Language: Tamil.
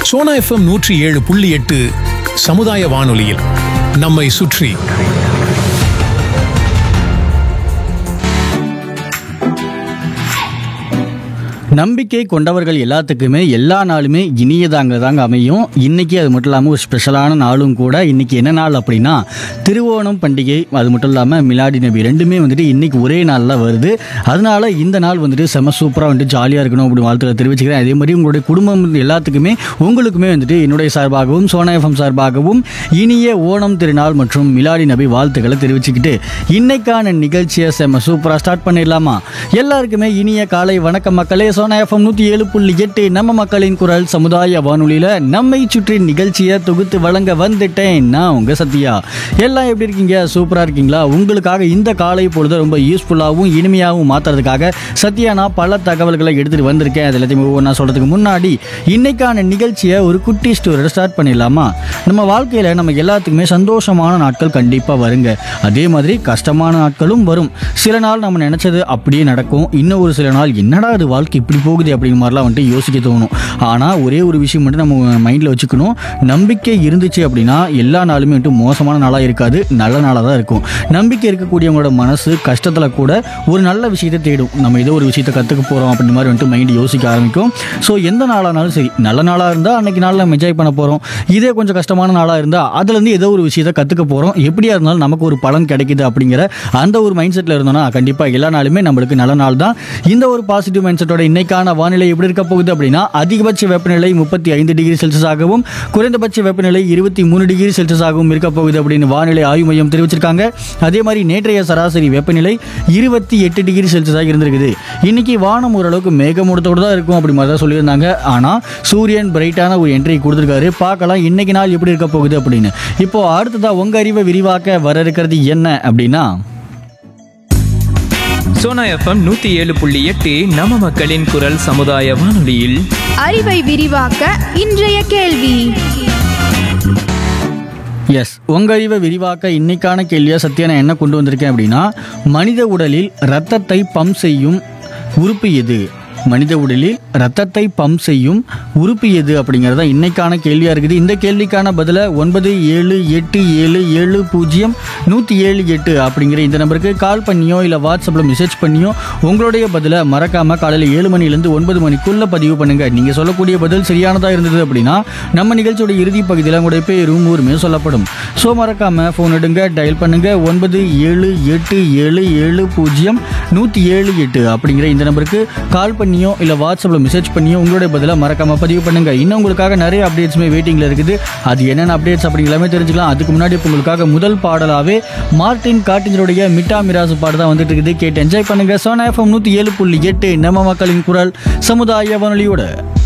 சோனா எஃப்எம் நூற்றி ஏழு புள்ளி எட்டு சமுதாய வானொலியில் நம்மை சுற்றி நம்பிக்கை கொண்டவர்கள் எல்லாத்துக்குமே எல்லா நாளுமே இனியதாங்க தாங்க அமையும் இன்னைக்கு அது மட்டும் இல்லாமல் ஒரு ஸ்பெஷலான நாளும் கூட இன்னைக்கு என்ன நாள் அப்படின்னா திருவோணம் பண்டிகை அது மட்டும் இல்லாமல் மிலாடி நபி ரெண்டுமே வந்துட்டு இன்னைக்கு ஒரே நாளில் வருது அதனால இந்த நாள் வந்துட்டு செம சூப்பராக வந்துட்டு ஜாலியாக இருக்கணும் அப்படி வாழ்த்துக்களை தெரிவிச்சுக்கிறேன் அதே மாதிரி உங்களுடைய குடும்பம் எல்லாத்துக்குமே உங்களுக்குமே வந்துட்டு என்னுடைய சார்பாகவும் சோனா எஃப்எம் சார்பாகவும் இனிய ஓணம் திருநாள் மற்றும் மிலாடி நபி வாழ்த்துக்களை தெரிவிச்சுக்கிட்டு இன்னைக்கான நிகழ்ச்சியை செம சூப்பராக ஸ்டார்ட் பண்ணிடலாமா எல்லாருக்குமே இனிய காலை வணக்கம் மக்களே சோனா எஃப்எம் நூற்றி ஏழு புள்ளி எட்டு நம்ம மக்களின் குரல் சமுதாய வானொலியில் நம்மை சுற்றி நிகழ்ச்சியை தொகுத்து வழங்க வந்துட்டேன் நான் உங்கள் சத்யா எல்லாம் எப்படி இருக்கீங்க சூப்பராக இருக்கீங்களா உங்களுக்காக இந்த காலை பொழுது ரொம்ப யூஸ்ஃபுல்லாகவும் இனிமையாகவும் மாற்றுறதுக்காக சத்யா நான் பல தகவல்களை எடுத்துகிட்டு வந்திருக்கேன் அது எல்லாத்தையும் ஒவ்வொன்றா சொல்கிறதுக்கு முன்னாடி இன்னைக்கான நிகழ்ச்சியை ஒரு குட்டி ஸ்டோரியோட ஸ்டார்ட் பண்ணிடலாமா நம்ம வாழ்க்கையில் நம்ம எல்லாத்துக்குமே சந்தோஷமான நாட்கள் கண்டிப்பாக வருங்க அதே மாதிரி கஷ்டமான நாட்களும் வரும் சில நாள் நம்ம நினச்சது அப்படியே நடக்கும் இன்னும் ஒரு சில நாள் என்னடா இது வாழ்க்கை இப்படி போகுது அப்படிங்கிற மாதிரிலாம் வந்துட்டு யோசிக்க தோணும் ஆனால் ஒரே ஒரு விஷயம் மட்டும் நம்ம மைண்டில் வச்சுக்கணும் நம்பிக்கை இருந்துச்சு அப்படின்னா எல்லா நாளுமே வந்துட்டு மோசமான நாளாக இருக்காது நல்ல நாளாக தான் இருக்கும் நம்பிக்கை இருக்கக்கூடியவங்களோட மனசு கஷ்டத்தில் கூட ஒரு நல்ல விஷயத்தை தேடும் நம்ம ஏதோ ஒரு விஷயத்தை கற்றுக்க போகிறோம் அப்படின்ற மாதிரி வந்துட்டு மைண்டு யோசிக்க ஆரம்பிக்கும் ஸோ எந்த நாளானாலும் சரி நல்ல நாளாக இருந்தால் அன்னைக்கு நாளில் நம்ம என்ஜாய் பண்ண போகிறோம் இதே கொஞ்சம் கஷ்டமான நாளாக இருந்தால் அதுலேருந்து ஏதோ ஒரு விஷயத்தை கற்றுக்க போகிறோம் எப்படியா இருந்தாலும் நமக்கு ஒரு பலன் கிடைக்குது அப்படிங்கிற அந்த ஒரு மைண்ட் செட்டில் இருந்தோம்னா கண்டிப்பாக எல்லா நாளுமே நம்மளுக்கு நல்ல நாள் தான் இந்த ஒரு பாசிட்டிவ் மைண்ட் செட்டோட இன்னைக்கான வானிலை எப்படி இருக்க போகுது அப்படின்னா அதிகபட்ச வெப்பநிலை முப்பத்தி ஐந்து டிகிரி செல்சியஸாகவும் குறைந்தபட்ச வெப்பநிலை இருபத்தி மூணு டிகிரி செல்சியஸாகவும் இருக்க போகுது அப்படின்னு வானிலை ஆய்வு மையம் தெரிவிச்சிருக்காங்க அதே மாதிரி நேற்றைய சராசரி வெப்பநிலை இருபத்தி எட்டு டிகிரி செல்சியஸாக இருந்திருக்குது இன்னைக்கு வானம் ஓரளவுக்கு மேகமூட்டத்தோடு தான் இருக்கும் அப்படி மாதிரி தான் சொல்லியிருந்தாங்க ஆனால் சூரியன் பிரைட்டான ஒரு என்ட்ரி கொடுத்துருக்காரு பார்க்கலாம் இன்னைக்கு நாள் எப்படி இருக்க போகுது அப்படின்னு இப்போ அடுத்ததா உங்க அறிவை விரிவாக்க வர இருக்கிறது என்ன அப்படின்னா சோனா எஃப்எம் நூத்தி ஏழு புள்ளி எட்டு நம்ம மக்களின் குரல் சமுதாய வானொலியில் அறிவை விரிவாக்க இன்றைய கேள்வி எஸ் உங்க அறிவை விரிவாக்க இன்னைக்கான கேள்வியா சத்யா நான் என்ன கொண்டு வந்திருக்கேன் அப்படின்னா மனித உடலில் ரத்தத்தை பம்ப் செய்யும் உறுப்பு எது மனித உடலில் ரத்தத்தை பம்ப் செய்யும் உறுப்பு எது அப்படிங்கிறது தான் இன்னைக்கான கேள்வியாக இருக்குது இந்த கேள்விக்கான பதிலை ஒன்பது ஏழு எட்டு ஏழு ஏழு பூஜ்ஜியம் நூற்றி ஏழு எட்டு அப்படிங்கிற இந்த நம்பருக்கு கால் பண்ணியோ இல்லை வாட்ஸ்அப்பில் மெசேஜ் பண்ணியோ உங்களுடைய பதிலை மறக்காமல் காலையில் ஏழு மணிலேருந்து ஒன்பது மணிக்குள்ளே பதிவு பண்ணுங்கள் நீங்கள் சொல்லக்கூடிய பதில் சரியானதாக இருந்தது அப்படின்னா நம்ம நிகழ்ச்சியோட இறுதி பகுதியில் உங்களுடைய பேரும் ஊருமே சொல்லப்படும் ஸோ மறக்காமல் ஃபோன் எடுங்க டயல் பண்ணுங்க ஒன்பது ஏழு எட்டு ஏழு ஏழு பூஜ்ஜியம் நூற்றி ஏழு எட்டு அப்படிங்கிற இந்த நம்பருக்கு கால் பண்ணியோ இல்லை வாட்ஸ்அப்பில் மெசேஜ் பண்ணியோ உங்களுடைய பதிலை மறக்காமல் பதிவு பண்ணுங்க இன்னும் உங்களுக்காக நிறைய அப்டேட்ஸுமே வெயிட்டிங்கில் இருக்குது அது என்னென்ன அப்டேட்ஸ் அப்படி எல்லாமே தெரிஞ்சுக்கலாம் அதுக்கு முன்னாடி இப்போ உங்களுக்காக முதல் பாடலாகவே மார்டின் காட்டினருடைய மிட்டா மிராசு பாடு தான் வந்துட்டு இருக்குது கேட்டு என்ஜாய் பண்ணுங்க சோனா எஃப்எம் நூற்றி ஏழு புள்ளி எட்டு நம்ம மக்களின் குரல் சமுதாய வானொலியோட